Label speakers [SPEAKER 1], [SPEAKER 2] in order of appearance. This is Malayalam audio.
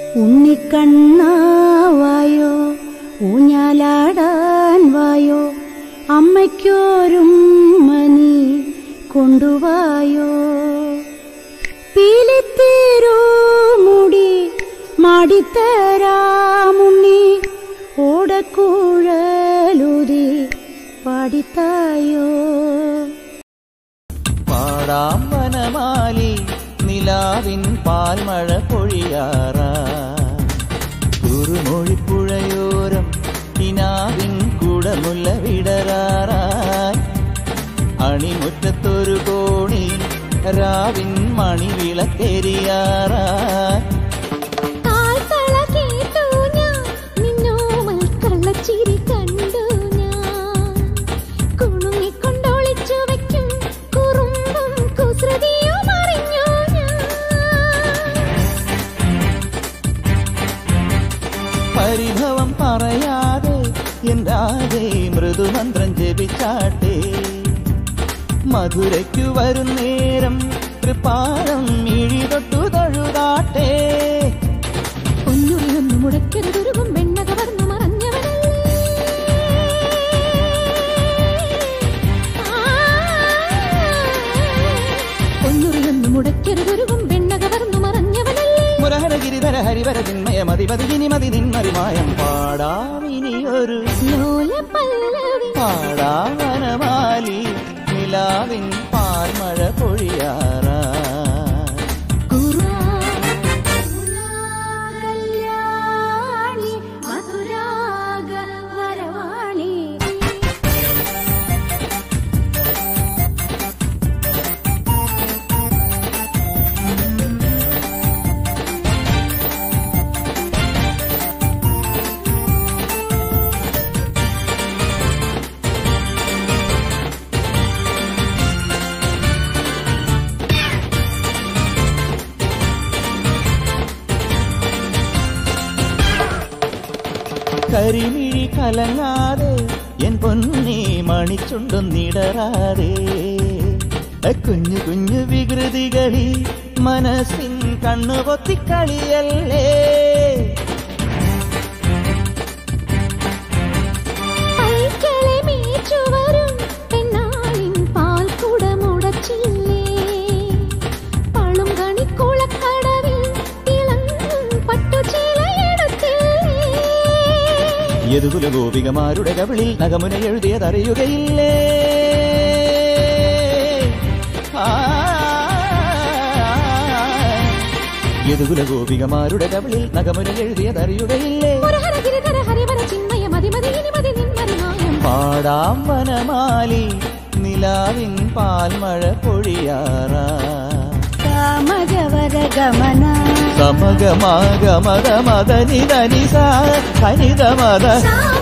[SPEAKER 1] ഉണ്ണിക്കണ്ണാവായോ ഊഞ്ഞാലാടാൻ വായോ അമ്മയ്ക്കോരും മനി കൊണ്ടുവായോ പീലിത്തേരോ മുടി മാടിത്തരാമുണ്ണി ഓടക്കുഴലൂതി പാടിത്തായോ
[SPEAKER 2] പാടാം വനമാലി നിലാവിൻ പാൽമഴ പൊഴിയാറ കുറുമൊഴിപ്പുഴയോരം കിനാവിൻ കുടമുല്ല വിടരാറായി അണിമുറ്റത്തൊരു കോണി രാവിൻ മണിവിളക്കെരിയാറായി
[SPEAKER 3] കാൽത്തള കേട്ടു ഞാൻ നിന്നോമൽ കള്ളച്ചിരി കണ്ടു ഞാൻ കുണുങ്ങിക്കൊണ്ടൊളിച്ചു വയ്ക്കും കുറുമ്പും കുസൃതിയും അറിഞ്ഞു ഞാൻ
[SPEAKER 2] പരിഭവം പറയാതെ എന്താതെ മൃദുമന്ത്രം ജപിച്ചാട്ടെ മധുരയ്ക്കു വരും നേരം തൃപ്പാദം മിഴി തൊട്ടു തൊഴുതാട്ടെ
[SPEAKER 3] പൊന്നുറിയൊന്നു മുടക്കരുതൊരുകും വെണ്ണ കവർന്നു മറഞ്ഞവനല്ലേ പൊന്നുറിയൊന്നു മുടക്കരുതൊരുകും വെണ്ണ കവർന്നു മറഞ്ഞവനല്ലേ
[SPEAKER 2] മുരഹര ഗിരിധര ഹരിവര ചിന്മയ മതിമതി ഇനിമതി നിന്മറിമായം പാടാമിനിയൊരു
[SPEAKER 3] ലോല പല്ലവി
[SPEAKER 2] പാടാവനമാലി നിലാവിൻ പാൽമഴ പൊഴിയാറാ
[SPEAKER 3] കല്യാണി മധുരാഗ വരവാണി
[SPEAKER 2] കരിമിഴി കലങ്ങാതെ എൻ പൊന്നി മണിച്ചുണ്ടൊന്നിടറാതെ കുഞ്ഞു കുഞ്ഞു വികൃതികളിൽ മനസ്സിൻ കണ്ണുപൊത്തിക്കളിയല്ലേ
[SPEAKER 3] പൈക്കളെ മേച്ചു വരും പെണ്ണാളിൻ പാൽക്കുടമുടച്ചില്ലേ പളും കണിക്കുളക്കടവിൽ തിളങ്ങും പട്ടുചീലയെടുത്തില്ലേ
[SPEAKER 2] യദുകുല ഗോപികമാരുടെ കവിളിൽ നഗമുന എഴുതിയതറിയുകയില്ലേ ആ, യദുകുല ഗോപികമാരുടെ കവിളിൽ നഗമുന എഴുതിയതറിയുകയില്ലേ
[SPEAKER 3] മുരഹര ഗിരിധര ഹരിവര ചിന്മയ മതിമതി ഇനിമതി നിന്മറിമായം
[SPEAKER 2] പാടാം വനമാലി നിലാവിൻ പാൽമഴ പൊഴിയാറാ
[SPEAKER 1] കാമജവര ഗമന
[SPEAKER 2] സമഗമാഗമത മദ നിധ നിസ ഹനിത മദ
[SPEAKER 3] സാ